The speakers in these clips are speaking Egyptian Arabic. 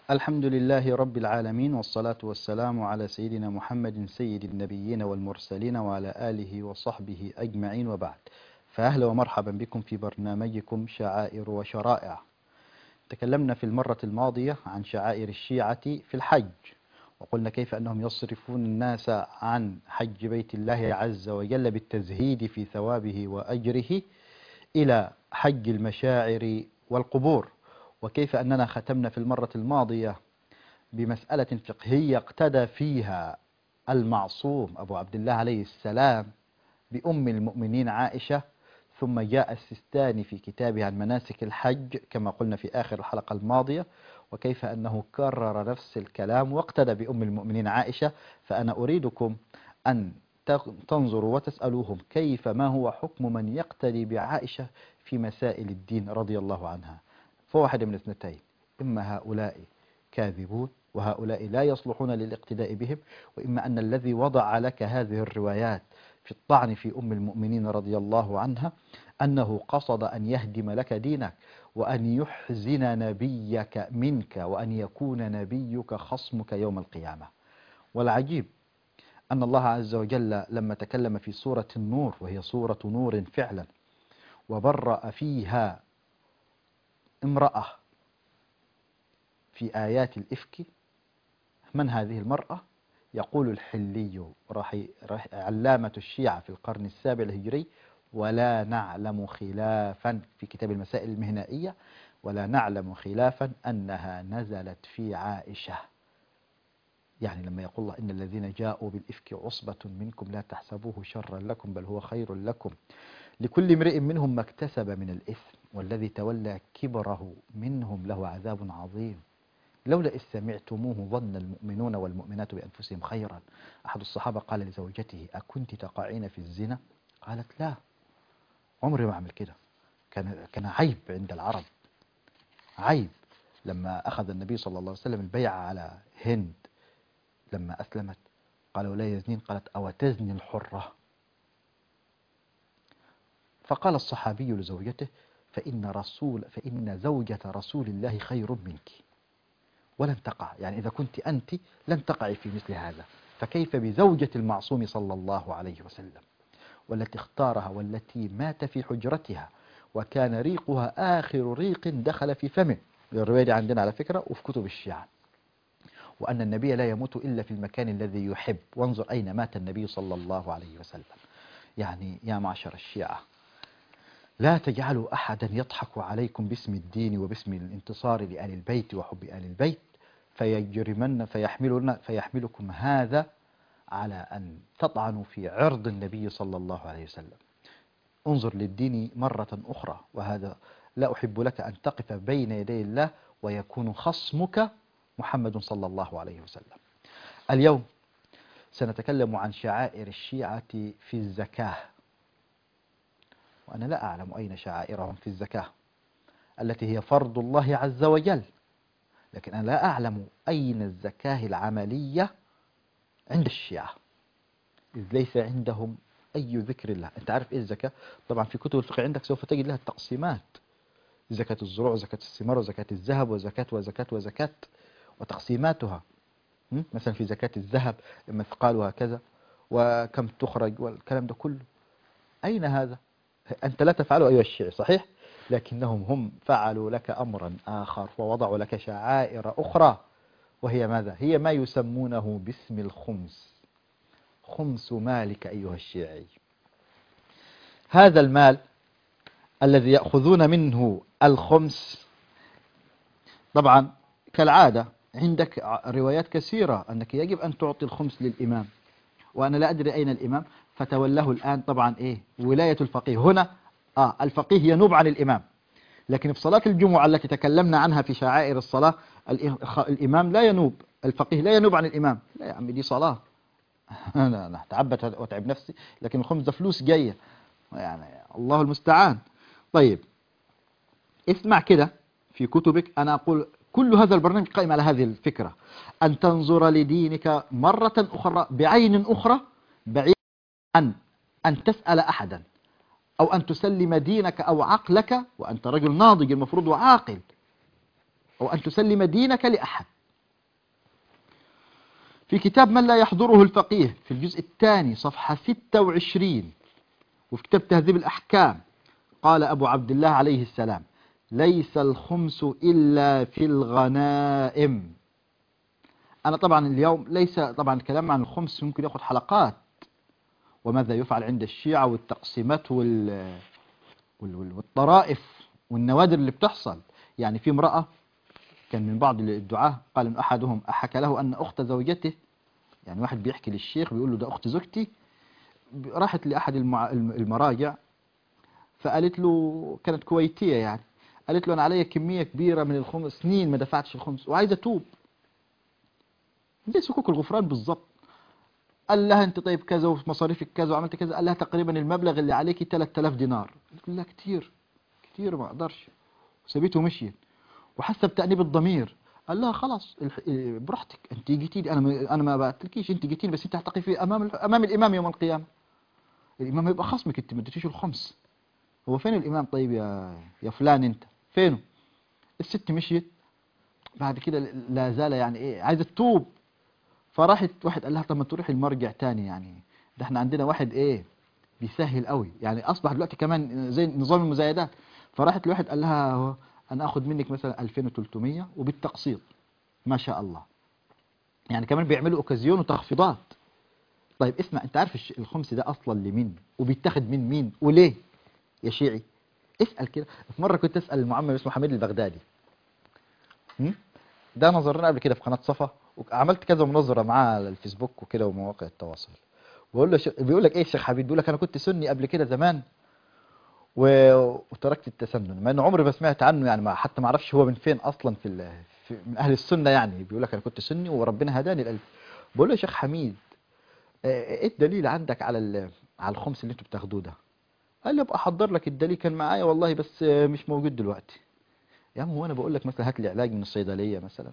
الحمد لله رب العالمين والصلاة والسلام على سيدنا محمد سيد النبيين والمرسلين وعلى آله وصحبه أجمعين وبعد فأهلا ومرحبا بكم في برنامجكم شعائر وشرائع تكلمنا في المرة الماضية عن شعائر الشيعة في الحج وقلنا كيف أنهم يصرفون الناس عن حج بيت الله عز وجل بالتزهيد في ثوابه وأجره إلى حج المشاعر والقبور وكيف أننا ختمنا في المرة الماضية بمسألة فقهية اقتدى فيها المعصوم أبو عبد الله عليه السلام بأم المؤمنين عائشة ثم جاء السيستاني في كتابه عن مناسك الحج كما قلنا في آخر الحلقة الماضية وكيف أنه كرر نفس الكلام واقتدى بأم المؤمنين عائشة فأنا أريدكم أن تنظروا وتسألوهم كيف ما هو حكم من يقتدي بعائشة في مسائل الدين رضي الله عنها فواحد من اثنتين إما هؤلاء كاذبون وهؤلاء لا يصلحون للاقتداء بهم وإما أن الذي وضع لك هذه الروايات في الطعن في أم المؤمنين رضي الله عنها أنه قصد أن يهدم لك دينك وأن يحزن نبيك منك وأن يكون نبيك خصمك يوم القيامة والعجيب أن الله عز وجل لما تكلم في سورة النور وهي سورة نور فعلا وبرأ فيها امرأة في آيات الإفك من هذه المرأة يقول الحلي رحي رحي علامة الشيعة في القرن السابع الهجري ولا نعلم خلافا في كتاب المسائل المهنائية ولا نعلم خلافا أنها نزلت في عائشة يعني لما يقول الله إن الذين جاءوا بالإفك عصبة منكم لا تحسبوه شرا لكم بل هو خير لكم لكل امرئ منهم ما اكتسب من الإثم والذي تولى كبره منهم له عذاب عظيم لولا إذ سمعتموه ظن المؤمنون والمؤمنات بأنفسهم خيرا أحد الصحابة قال لزوجته أكنت تقعين في الزنا قالت لا عمري ما أعمل كده كان, كان عيب عند العرب عيب لما أخذ النبي صلى الله عليه وسلم البيعة على هند لما أسلمت قال ولا يزنين قالت أو تزني الحرة فقال الصحابي لزوجته فإن رسول فإن زوجة رسول الله خير منك ولن تقع يعني إذا كنت أنت لن تقعي في مثل هذا فكيف بزوجة المعصوم صلى الله عليه وسلم والتي اختارها والتي مات في حجرتها وكان ريقها آخر ريق دخل في فمه الرواية دي عندنا على فكرة وفي كتب الشيعة وأن النبي لا يموت إلا في المكان الذي يحب وانظر أين مات النبي صلى الله عليه وسلم يعني يا معشر الشيعة لا تجعلوا أحدا يضحك عليكم باسم الدين وباسم الانتصار لآل البيت وحب آل البيت فيجرمن فيحملنا فيحملكم هذا على أن تطعنوا في عرض النبي صلى الله عليه وسلم انظر للدين مرة أخرى وهذا لا أحب لك أن تقف بين يدي الله ويكون خصمك محمد صلى الله عليه وسلم اليوم سنتكلم عن شعائر الشيعة في الزكاة وأنا لا أعلم أين شعائرهم في الزكاة التي هي فرض الله عز وجل لكن أنا لا أعلم أين الزكاة العملية عند الشيعة إذ ليس عندهم أي ذكر الله أنت عارف إيه الزكاة طبعا في كتب الفقه عندك سوف تجد لها التقسيمات زكاة الزروع وزكاة الثمار وزكاة الذهب وزكاة وزكاة وزكاة وتقسيماتها مثلا في زكاة الذهب مثقال وهكذا وكم تخرج والكلام ده كله أين هذا أنت لا تفعله أيها الشيعي صحيح لكنهم هم فعلوا لك أمرا آخر ووضعوا لك شعائر أخرى وهي ماذا هي ما يسمونه باسم الخمس خمس مالك أيها الشيعي هذا المال الذي يأخذون منه الخمس طبعا كالعادة عندك روايات كثيرة أنك يجب أن تعطي الخمس للإمام وأنا لا أدري أين الإمام فتوله الآن طبعا إيه ولاية الفقيه هنا آه الفقيه ينوب عن الإمام لكن في صلاة الجمعة التي تكلمنا عنها في شعائر الصلاة الإمام لا ينوب الفقيه لا ينوب عن الإمام لا يا عمي دي صلاة أنا أنا تعبت وأتعب نفسي لكن الخمس ده فلوس جاية يعني الله المستعان طيب اسمع كده في كتبك أنا أقول كل هذا البرنامج قائم على هذه الفكرة أن تنظر لدينك مرة أخرى بعين أخرى بعيد عن أن تسأل أحدا أو أن تسلم دينك أو عقلك وأنت رجل ناضج المفروض وعاقل أو أن تسلم دينك لأحد في كتاب من لا يحضره الفقيه في الجزء الثاني صفحة 26 وفي كتاب تهذيب الأحكام قال أبو عبد الله عليه السلام ليس الخمس إلا في الغنائم أنا طبعا اليوم ليس طبعا الكلام عن الخمس ممكن يأخذ حلقات وماذا يفعل عند الشيعة والتقسيمات وال... وال... وال- والطرائف والنوادر اللي بتحصل يعني في امرأة كان من بعض الدعاة قال إن أحدهم أحكى له أن أخت زوجته يعني واحد بيحكي للشيخ بيقول له ده أخت زوجتي راحت لأحد المع... الم- المراجع فقالت له كانت كويتية يعني قالت له أنا عليا كمية كبيرة من الخمس سنين ما دفعتش الخمس وعايزة أتوب زي سكوك الغفران بالظبط قال لها انت طيب كذا ومصاريفك كذا وعملت كذا قال لها تقريبا المبلغ اللي عليكي 3000 دينار قلت له لا كتير كتير ما اقدرش وسابته ومشيت وحاسه بتأنيب الضمير قال لها خلاص الح- اه، براحتك انت جيتي لي انا ما- انا ما بعتلكيش انت جيتي لي بس انت هتقفي امام ال- امام الامام يوم القيامه الامام هيبقى خصمك انت ما اديتيش الخمس هو فين الامام طيب يا يا فلان انت فينه الست مشيت بعد كده لا زال يعني ايه عايزه تتوب فراحت واحد قال لها طب ما تروحي المرجع تاني يعني ده احنا عندنا واحد ايه بيسهل قوي يعني اصبح دلوقتي كمان زي نظام المزايدات فراحت لواحد قال لها هو انا اخد منك مثلا 2300 وبالتقسيط ما شاء الله يعني كمان بيعملوا اوكازيون وتخفيضات طيب اسمع انت عارف الش- الخمس ده اصلا لمين وبيتاخد من مين وليه يا شيعي اسال كده في مره كنت اسال المعمم اسمه حميد البغدادي هم؟ ده نظرنا قبل كده في قناه صفا وعملت كذا مناظره معاه على الفيسبوك وكده ومواقع التواصل بقول له ش... بيقول لك ايه الشيخ حبيب بيقول لك انا كنت سني قبل كده زمان و... وتركت التسنن مع انه عمري ما سمعت عنه يعني ما حتى ما اعرفش هو من فين اصلا في, ال... في من اهل السنه يعني بيقول لك انا كنت سني وربنا هداني الالف بقول له يا شيخ حميد آه، ايه الدليل عندك على ال... على الخمس اللي انتوا بتاخدوه ده قال لي ابقى احضر لك الدليل كان معايا والله بس آه، مش موجود دلوقتي يا عم هو انا بقول لك مثلا هات لي علاج من الصيدليه مثلا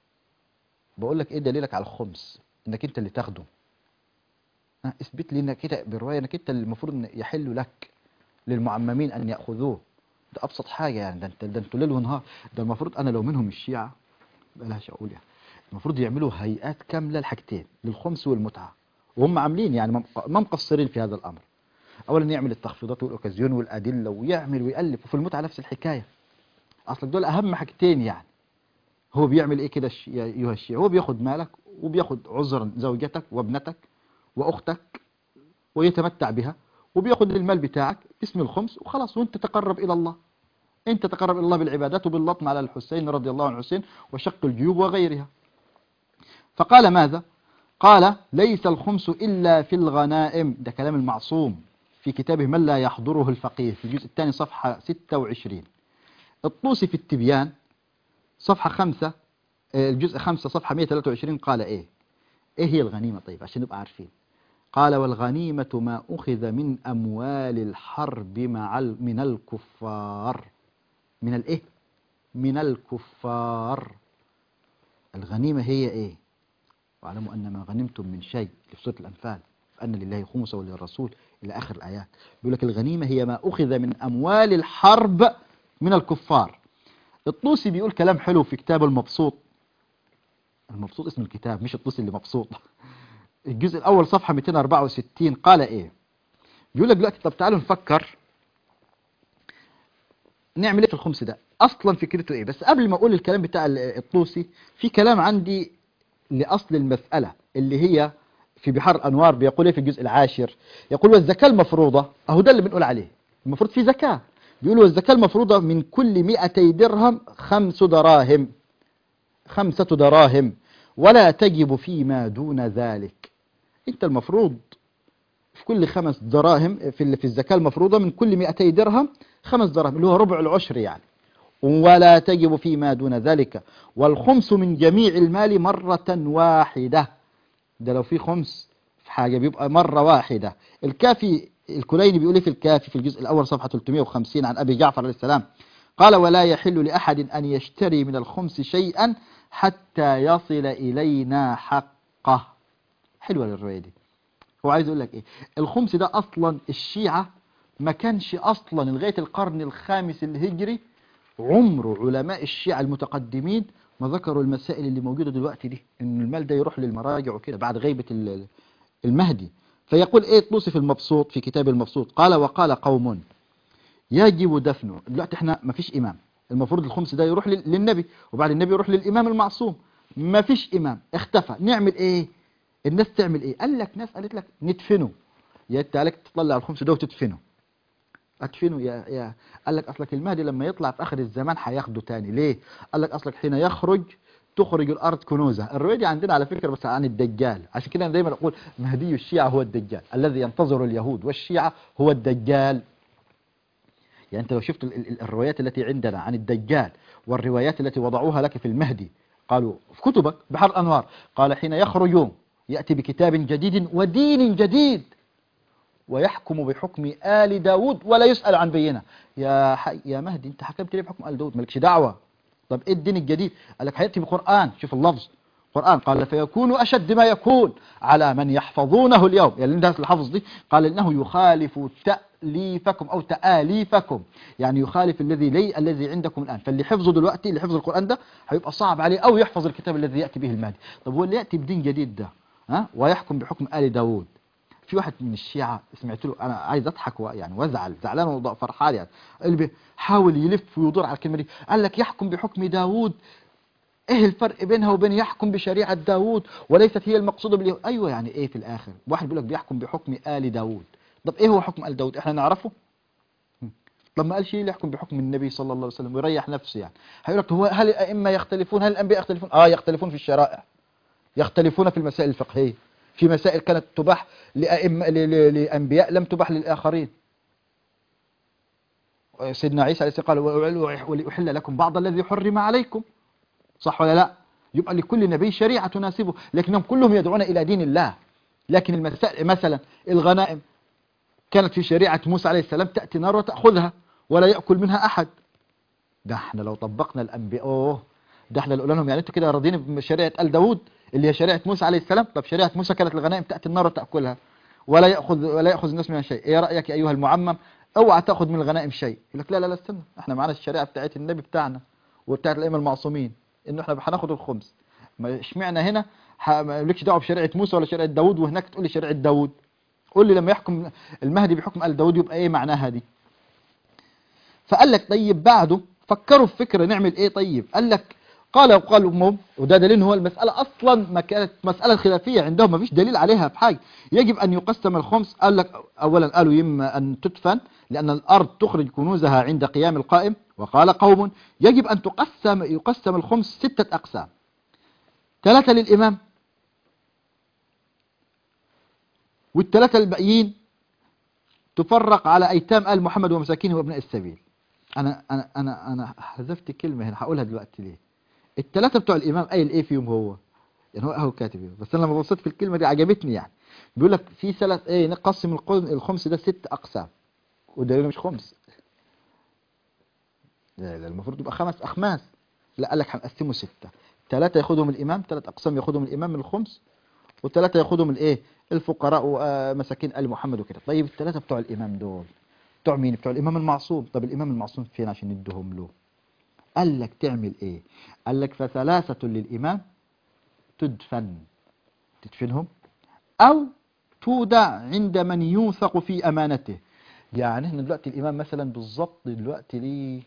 بقول لك ايه دليلك على الخمس انك انت اللي تاخده ها، اثبت لي انك كده بالروايه انك انت اللي المفروض ان يحل لك للمعممين ان ياخذوه ده ابسط حاجه يعني ده انت ده انتوا ليل ونهار ده المفروض انا لو منهم الشيعه بلاش اقول يعني المفروض يعملوا هيئات كامله الحاجتين للخمس والمتعه وهم عاملين يعني ما مق- ما مقصرين في هذا الامر اولا يعمل التخفيضات والاوكازيون والادله ويعمل ويالف وفي المتعه نفس الحكايه اصل دول اهم حاجتين يعني هو بيعمل ايه كده الش- يا ايها الشيعي هو بياخد مالك وبياخد عذرا زوجتك وابنتك واختك ويتمتع بها وبياخد المال بتاعك باسم الخمس وخلاص وانت تقرب الى الله انت تقرب الى الله بالعبادات وباللطم على الحسين رضي الله عن الحسين وشق الجيوب وغيرها فقال ماذا قال ليس الخمس الا في الغنائم ده كلام المعصوم في كتابه من لا يحضره الفقيه في الجزء الثاني صفحة 26 الطوسي في التبيان صفحة خمسة آه، الجزء خمسة صفحة 123 قال ايه ايه هي الغنيمة طيب عشان نبقى عارفين قال والغنيمة ما أخذ من أموال الحرب مع ال- من الكفار من الايه من الكفار الغنيمة هي ايه واعلموا أن ما غنمتم من شيء في سورة الأنفال فأن لله خمسه وللرسول إلى آخر الآيات بيقول لك الغنيمة هي ما أخذ من أموال الحرب من الكفار الطوسي بيقول كلام حلو في كتابه المبسوط المبسوط اسم الكتاب مش الطوسي اللي مبسوط الجزء الأول صفحة 264 قال إيه بيقول لك دلوقتي طب تعالوا نفكر نعمل ايه في الخمس ده اصلا فكرته ايه بس قبل ما اقول الكلام بتاع ال- الطوسي في كلام عندي لاصل المسألة اللي هي في بحار الانوار بيقول ايه في الجزء العاشر يقول والزكاة المفروضة اهو ده اللي بنقول عليه المفروض في زكاة بيقول والزكاة المفروضة من كل 200 درهم خمس دراهم خمسة دراهم ولا تجب فيما دون ذلك انت المفروض في كل خمس دراهم في ال- في الزكاة المفروضة من كل 200 درهم خمس دراهم اللي هو ربع العشر يعني ولا تجب فيما دون ذلك والخمس من جميع المال مرة واحدة ده لو في خمس في حاجة بيبقى مرة واحدة الكافي الكليني بيقول إيه في الكافي في الجزء الأول صفحة 350 عن أبي جعفر عليه السلام قال ولا يحل لأحد أن يشتري من الخمس شيئا حتى يصل إلينا حقه حلوة الرواية دي هو عايز يقول لك ايه الخمس ده اصلا الشيعة ما كانش اصلا لغاية القرن الخامس الهجري عمر علماء الشيعة المتقدمين ما ذكروا المسائل اللي موجودة دلوقتي دي ان المال ده يروح للمراجع وكده بعد غيبة ال- المهدي فيقول ايه طوسي في المبسوط في كتاب المبسوط قال وقال قوم يجب دفنه دلوقتي احنا ما فيش امام المفروض الخمس ده يروح لل- للنبي وبعد النبي يروح للامام المعصوم ما فيش امام اختفى نعمل ايه الناس تعمل ايه قال لك ناس قالت لك ندفنه يا انت عليك تطلع الخمس ده وتدفنه ادفنه يا يا قال لك اصلك المهدي لما يطلع في اخر الزمان هياخده تاني ليه قال لك اصلك حين يخرج تخرج الارض كنوزها الروايه دي عندنا على فكره بس عن الدجال عشان كده انا دايما اقول مهدي الشيعه هو الدجال الذي ينتظر اليهود والشيعه هو الدجال يعني انت لو شفت ال- ال- الروايات التي عندنا عن الدجال والروايات التي وضعوها لك في المهدي قالوا في كتبك بحر الانوار قال حين يخرج ياتي بكتاب جديد ودين جديد ويحكم بحكم آل داود ولا يسأل عن بينة يا حي يا مهدي انت حكمت ليه بحكم آل داود مالكش دعوة طب ايه الدين الجديد قال لك هيأتي بقرآن شوف اللفظ قرآن قال فيكون أشد ما يكون على من يحفظونه اليوم يعني الناس الحفظ دي قال إنه يخالف تأليفكم أو تآليفكم يعني يخالف الذي لي الذي عندكم الآن فاللي حفظه دلوقتي اللي حفظ القرآن ده هيبقى صعب عليه أو يحفظ الكتاب الذي يأتي به المهدي طب هو اللي يأتي بدين جديد ده ها ويحكم بحكم آل داود في واحد من الشيعة سمعت له انا عايز اضحك و- يعني وازعل زعلان وفرحان يعني اللي بيحاول يلف ويدور على الكلمه دي قال لك يحكم بحكم داوود ايه الفرق بينها وبين يحكم بشريعه داوود وليست هي المقصوده باليهود ايوه يعني ايه في الاخر واحد بيقول لك بيحكم بحكم ال داوود طب ايه هو حكم ال داوود احنا نعرفه طب ما قالش ليه يحكم بحكم النبي صلى الله عليه وسلم ويريح نفسه يعني هيقول لك هو هل الائمه يختلفون هل الانبياء يختلفون اه يختلفون في الشرائع يختلفون في المسائل الفقهيه في مسائل كانت تباح لأئمة ل- ل- لأنبياء لم تباح للآخرين سيدنا عيسى عليه السلام قال "وأحل- ولأحل لكم بعض الذي حرم عليكم صح ولا لا يبقى لكل نبي شريعة تناسبه لكنهم كلهم يدعون إلى دين الله لكن المسائل مثلا الغنائم كانت في شريعة موسى عليه السلام تأتي نار وتأخذها ولا يأكل منها أحد ده احنا لو طبقنا الأنبياء أوه ده احنا لو قلنا لهم يعني انتوا كده راضيين بشريعة آل داوود اللي هي شريعة موسى عليه السلام طب شريعة موسى كانت الغنائم تأتي النار وتأكلها ولا يأخذ ولا يأخذ الناس منها شيء ايه رأيك يا أيها المعمم اوعى تأخذ من الغنائم شيء يقول لك لا لا لا استنى احنا معانا الشريعة بتاعت النبي بتاعنا وبتاعت الأئمة المعصومين انه احنا هناخد الخمس ما اشمعنى هنا ح- ما لكش دعوه بشريعه موسى ولا شريعه داوود وهناك تقول لي شريعه داوود قول لي لما يحكم المهدي بحكم ال داوود يبقى ايه معناها دي فقال لك طيب بعده فكروا في فكره نعمل ايه طيب قال لك قال وقال امهم وده دليل إن هو المساله اصلا ما كانت مساله خلافيه عندهم ما فيش دليل عليها في حاجه يجب ان يقسم الخمس قال لك اولا قالوا اما ان تدفن لان الارض تخرج كنوزها عند قيام القائم وقال قوم يجب ان تقسم يقسم الخمس سته اقسام ثلاثه للامام والثلاثه الباقيين تفرق على ايتام ال محمد ومساكينه وابناء السبيل انا انا انا انا حذفت كلمه هنا هقولها دلوقتي ليه الثلاثه بتوع الامام قايل ايه فيهم هو يعني هو هو كاتب إيه؟ بس انا لما بصيت في الكلمه دي عجبتني يعني بيقول لك في ثلاث ايه نقسم القل- الخمس ده ست اقسام وده مش خمس لا لا المفروض يبقى خمس اخماس لا قال لك هنقسمه سته ثلاثه ياخدهم الامام ثلاث اقسام ياخدهم الامام من الخمس وثلاثه ياخدهم الايه الفقراء ومساكين ال محمد وكده طيب الثلاثه بتوع الامام دول بتوع مين بتوع الامام المعصوم طب الامام المعصوم فين عشان ندهم له قال لك تعمل ايه قال لك فثلاثه للامام تدفن تدفنهم او تودع عند من يوثق في امانته يعني احنا دلوقتي الامام مثلا بالظبط دلوقتي ليه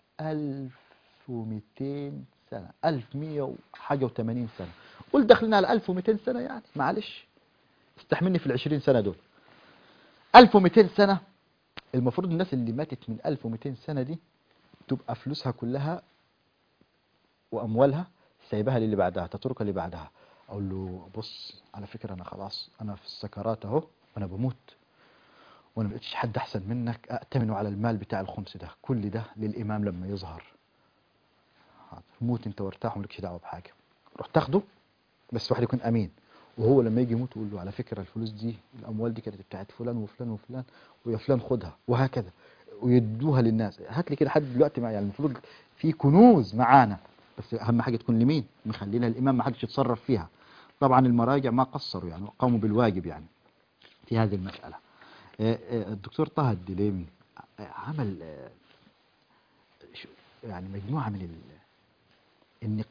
1200 سنه 1100 وحاجه و80 سنه قول داخلين على 1200 سنه يعني معلش استحملني في ال 20 سنه دول 1200 سنه المفروض الناس اللي ماتت من 1200 سنه دي تبقى فلوسها كلها واموالها سايبها للي بعدها تتركها اللي بعدها اقول له بص على فكره انا خلاص انا في السكرات اهو وانا بموت وانا ما لقيتش حد احسن منك ائتمنه على المال بتاع الخمس ده كل ده للامام لما يظهر حاضر. موت انت وارتاح ومالكش دعوه بحاجه روح تاخده بس واحد يكون امين وهو لما يجي يموت يقول له على فكره الفلوس دي الاموال دي كانت بتاعت فلان وفلان وفلان ويا فلان خدها وهكذا ويدوها للناس هات لي كده لحد دلوقتي ما يعني المفروض في كنوز معانا بس اهم حاجه تكون لمين مخلينها الامام ما حدش يتصرف فيها طبعا المراجع ما قصروا يعني قاموا بالواجب يعني في هذه المساله آه، آه، الدكتور طه الدليمي آه، عمل آه، شو- يعني مجموعه من ال- النقاط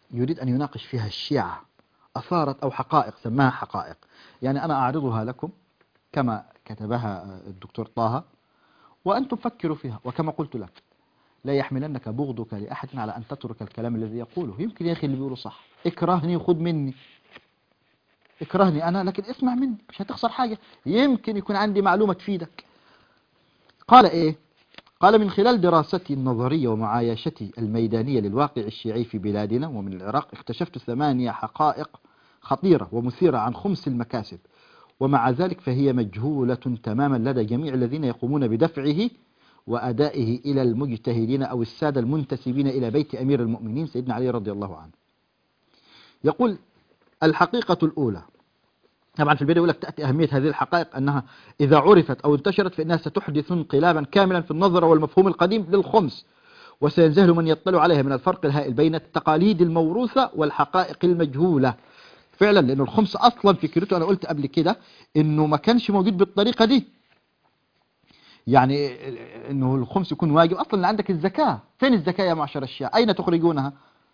يريد أن يناقش فيها الشيعة أثارت أو حقائق سماها حقائق يعني أنا أعرضها لكم كما كتبها الدكتور طه وأنتم فكروا فيها وكما قلت لك لا يحملنك بغضك لأحد على أن تترك الكلام الذي يقوله يمكن يا أخي اللي بيقوله صح اكرهني وخذ مني اكرهني أنا لكن اسمع مني مش هتخسر حاجة يمكن يكون عندي معلومة تفيدك قال إيه قال من خلال دراستي النظرية ومعايشتي الميدانية للواقع الشيعي في بلادنا ومن العراق اكتشفت ثمانية حقائق خطيرة ومثيرة عن خمس المكاسب ومع ذلك فهي مجهولة تماما لدى جميع الذين يقومون بدفعه وأدائه إلى المجتهدين أو السادة المنتسبين إلى بيت أمير المؤمنين سيدنا علي رضي الله عنه يقول الحقيقة الأولى طبعا في البداية يقول لك تأتي أهمية هذه الحقائق أنها إذا عرفت أو انتشرت فإنها ستحدث انقلابا كاملا في النظرة والمفهوم القديم للخمس وسينزهل من يطلع عليها من الفرق الهائل بين التقاليد الموروثة والحقائق المجهولة فعلا لأنه الخمس أصلا فكرته أنا قلت قبل كده أنه ما كانش موجود بالطريقة دي يعني أنه الخمس يكون واجب أصلا اللي عندك الزكاة فين الزكاة يا معشر الشيعة أين تخرجونها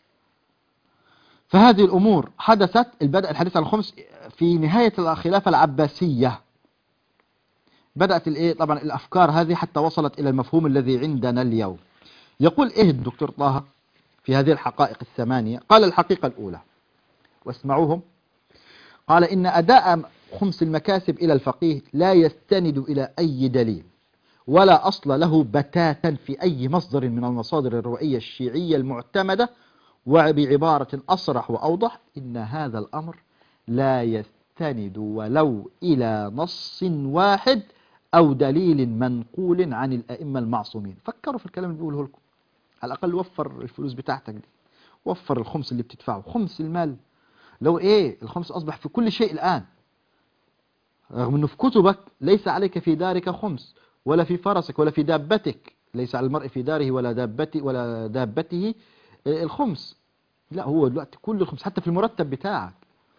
فهذه الأمور حدثت البدء الحديث عن الخمس في نهاية الخلافة العباسية بدأت الإيه طبعا الأفكار هذه حتى وصلت إلى المفهوم الذي عندنا اليوم يقول إيه الدكتور طه في هذه الحقائق الثمانية قال الحقيقة الأولى واسمعوهم قال إن أداء خمس المكاسب إلى الفقيه لا يستند إلى أي دليل ولا أصل له بتاتا في أي مصدر من المصادر الروائية الشيعية المعتمدة وبعبارة أصرح وأوضح إن هذا الأمر لا يستند ولو إلى نص واحد أو دليل منقول عن الأئمة المعصومين فكروا في الكلام اللي بيقوله لكم على الأقل وفر الفلوس بتاعتك دي وفر الخمس اللي بتدفعه خمس المال لو إيه الخمس أصبح في كل شيء الآن رغم أنه في كتبك ليس عليك في دارك خمس ولا في فرسك ولا في دابتك ليس على المرء في داره ولا دابته ولا دابته الخمس لا هو دلوقتي كل الخمس حتى في المرتب بتاعك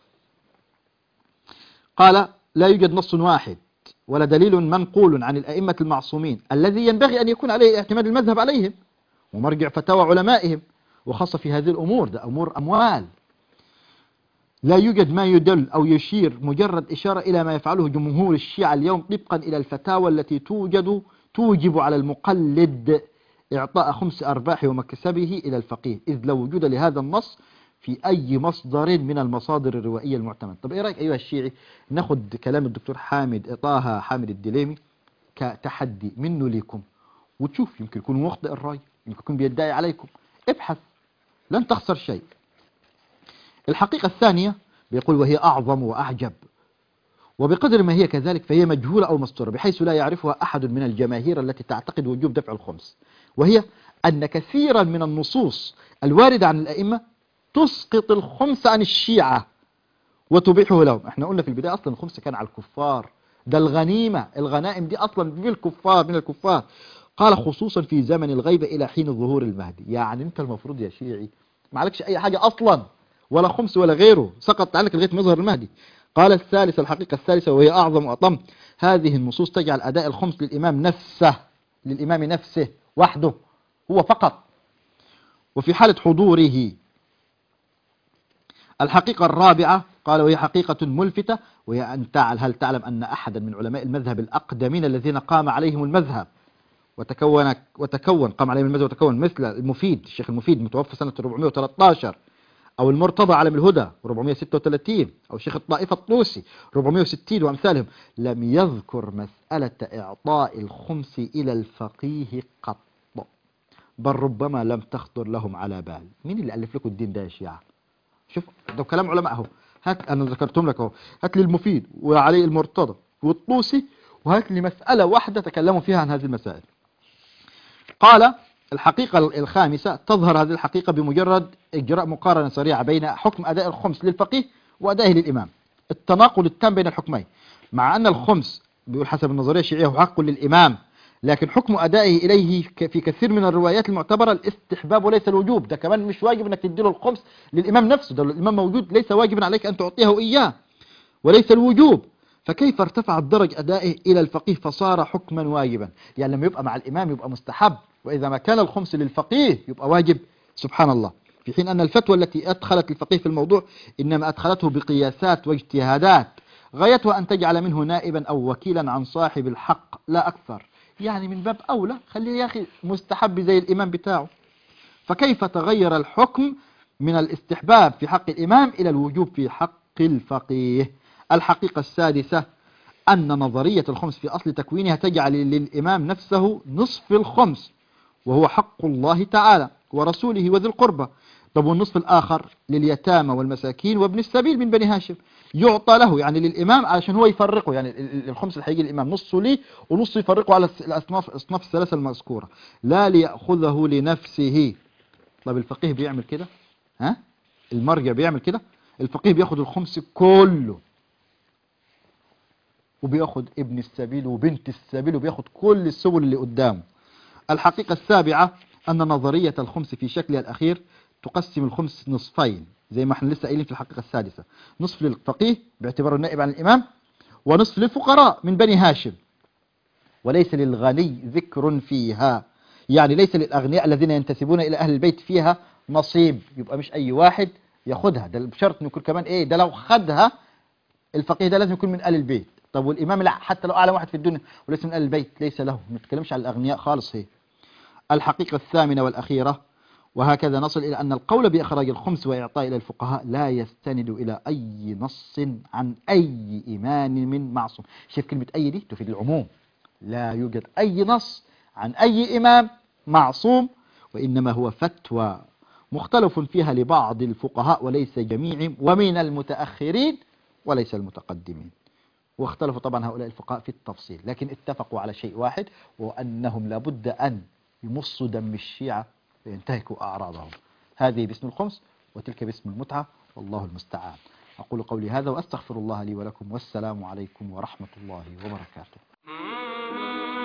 قال لا يوجد نص واحد ولا دليل منقول عن الأئمة المعصومين الذي ينبغي أن يكون عليه اعتماد المذهب عليهم ومرجع فتاوى علمائهم وخاصة في هذه الأمور ده أمور أموال لا يوجد ما يدل أو يشير مجرد إشارة إلى ما يفعله جمهور الشيعة اليوم طبقا إلى الفتاوى التي توجد توجب على المقلد إعطاء خمس أرباح ومكسبه إلى الفقيه إذ لا وجود لهذا النص في أي مصدر من المصادر الروائية المعتمدة طب إيه رأيك أيها الشيعي ناخد كلام الدكتور حامد طه حامد الدليمي كتحدي منه ليكم وتشوف يمكن يكون مخطئ الرأي يمكن يكون بيدعي عليكم ابحث لن تخسر شيء الحقيقة الثانية بيقول وهي أعظم وأعجب وبقدر ما هي كذلك فهي مجهولة أو مستورة بحيث لا يعرفها أحد من الجماهير التي تعتقد وجوب دفع الخمس وهي أن كثيرا من النصوص الواردة عن الأئمة تسقط الخمس عن الشيعة وتبيحه لهم احنا قلنا في البداية أصلا الخمس كان على الكفار ده الغنيمة الغنائم دي أصلا من الكفار من الكفار قال خصوصا في زمن الغيبة إلى حين ظهور المهدي يعني أنت المفروض يا شيعي ما عليكش أي حاجة أصلا ولا خمس ولا غيره سقط عنك لغاية ما يظهر المهدي قال الثالث الحقيقة الثالثة وهي أعظم وأطم هذه النصوص تجعل أداء الخمس للإمام نفسه للإمام نفسه وحده هو فقط وفي حالة حضوره الحقيقة الرابعة قال وهي حقيقة ملفتة وهي أن تعل هل تعلم أن أحدا من علماء المذهب الأقدمين الذين قام عليهم المذهب وتكون وتكون قام عليهم المذهب وتكون مثل المفيد الشيخ المفيد متوفى سنة 413 أو المرتضى علم الهدى 436 أو شيخ الطائفة الطوسي 460 وأمثالهم لم يذكر مسألة إعطاء الخمس إلى الفقيه قط بل ربما لم تخطر لهم على بال مين اللي ألف لكم الدين ده يا شيعة شوف ده كلام علماء اهو هات أنا ذكرتهم لك اهو هات لي المفيد وعلي المرتضى والطوسي وهات لي مسألة واحدة تكلموا فيها عن هذه المسائل قال الحقيقة الخامسة تظهر هذه الحقيقة بمجرد إجراء مقارنة سريعة بين حكم أداء الخمس للفقيه وأدائه للإمام التناقض التام بين الحكمين مع أن الخمس بيقول حسب النظرية الشيعية هو حق للإمام لكن حكم أدائه إليه في كثير من الروايات المعتبرة الاستحباب وليس الوجوب ده كمان مش واجب أنك تديله الخمس للإمام نفسه ده الإمام موجود ليس واجبا عليك أن تعطيه إياه وليس الوجوب فكيف ارتفع الدرج أدائه إلى الفقيه فصار حكما واجبا يعني لما يبقى مع الإمام يبقى مستحب وإذا ما كان الخمس للفقيه يبقى واجب سبحان الله في حين أن الفتوى التي أدخلت الفقيه في الموضوع إنما أدخلته بقياسات واجتهادات غايتها أن تجعل منه نائبا أو وكيلا عن صاحب الحق لا أكثر يعني من باب أولى خليه يا أخي مستحب زي الإمام بتاعه فكيف تغير الحكم من الاستحباب في حق الإمام إلى الوجوب في حق الفقيه الحقيقة السادسة أن نظرية الخمس في أصل تكوينها تجعل للإمام نفسه نصف الخمس وهو حق الله تعالى ورسوله وذي القربى طب والنصف الآخر لليتامى والمساكين وابن السبيل من بني هاشم يعطى له يعني للإمام علشان هو يفرقه يعني ال- ال- الخمس اللي هيجي الإمام نصه ليه ونصه يفرقه على الس- الأصناف الأصناف الثلاثة المذكورة لا ليأخذه لنفسه طب الفقيه بيعمل كده ها المرجع بيعمل كده الفقيه بياخد الخمس كله وبياخد ابن السبيل وبنت السبيل وبياخد كل السبل اللي قدامه الحقيقة السابعة أن نظرية الخمس في شكلها الأخير تقسم الخمس نصفين زي ما احنا لسه قايلين في الحقيقة السادسة نصف للفقيه باعتباره النائب عن الإمام ونصف للفقراء من بني هاشم وليس للغني ذكر فيها يعني ليس للأغنياء الذين ينتسبون إلى أهل البيت فيها نصيب يبقى مش أي واحد ياخدها ده بشرط انه يكون كمان ايه ده لو خدها الفقيه ده لازم يكون من آل البيت طب والإمام لا حتى لو أعلى واحد في الدنيا وليس من آل البيت ليس له ما نتكلمش على الأغنياء خالص هي الحقيقة الثامنة والأخيرة وهكذا نصل إلى أن القول بإخراج الخمس وإعطاء إلى الفقهاء لا يستند إلى أي نص عن أي إمام من معصوم شايف كلمة أي دي تفيد العموم لا يوجد أي نص عن أي إمام معصوم وإنما هو فتوى مختلف فيها لبعض الفقهاء وليس جميعهم ومن المتأخرين وليس المتقدمين واختلفوا طبعا هؤلاء الفقهاء في التفصيل لكن اتفقوا على شيء واحد وأنهم لابد أن يمصوا دم الشيعة وينتهكوا أعراضهم هذه باسم الخمس وتلك باسم المتعة والله المستعان أقول قولي هذا وأستغفر الله لي ولكم والسلام عليكم ورحمة الله وبركاته